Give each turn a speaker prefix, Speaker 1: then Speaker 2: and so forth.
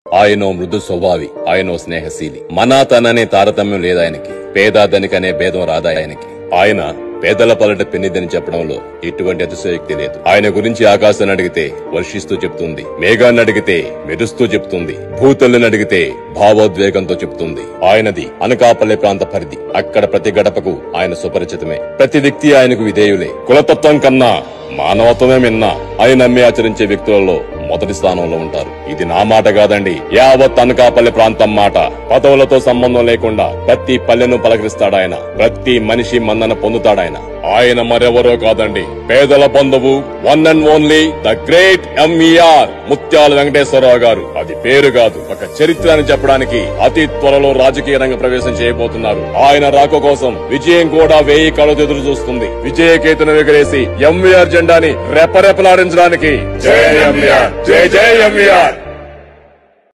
Speaker 1: ఆయనో మృదు స్వభావి ఆయనో స్నేహశీలి మనాతననే తారతమ్యం లేదాయనకి పేద ధనికనే భేదం రాదా ఆయనకి ఆయన పేదల పలట పెన్నిదని చెప్పడంలో ఎటువంటి అతిశయోక్తి లేదు ఆయన గురించి ఆకాశాన్ని అడిగితే వర్షిస్తూ చెప్తుంది మేఘాన్ని అడిగితే మెరుస్తూ చెప్తుంది భూతల్ని అడిగితే భావోద్వేగంతో చెప్తుంది ఆయనది అనకాపల్లి ప్రాంత పరిధి అక్కడ ప్రతి గడపకు ఆయన సుపరిచితమే ప్రతి వ్యక్తి ఆయనకు విధేయులే కులతత్వం కన్నా మానవత్వమే మిన్న ఆయన నమ్మి ఆచరించే వ్యక్తులలో మొదటి స్థానంలో ఉంటారు ఇది నా మాట కాదండి యావత్ అనకాపల్లి ప్రాంతం మాట పదవులతో సంబంధం లేకుండా ప్రతి పల్లెను పలకరిస్తాడాయన ప్రతి మనిషి మన్నన పొందుతాడాయన ఆయన మరెవరో కాదండి పేదల బంధువు one and only the great MER Muthyala Venkateswara Rao గారు అది పేరు కాదు ఒక చరిత్ర అని చెప్పడానికి అతి త్వరలో రాజకీయ రంగ ప్రవేశం చేయబోతున్నారు ఆయన రాక కోసం విజయం కూడా వేయి కళ్ళతో ఎదురు చూస్తుంది విజయకేతను ఎగరేసి ఎంవీఆర్ జెండాని రెపరెపలాడించడానికి జై ఎంవీఆర్ జై జై ఎంవీఆర్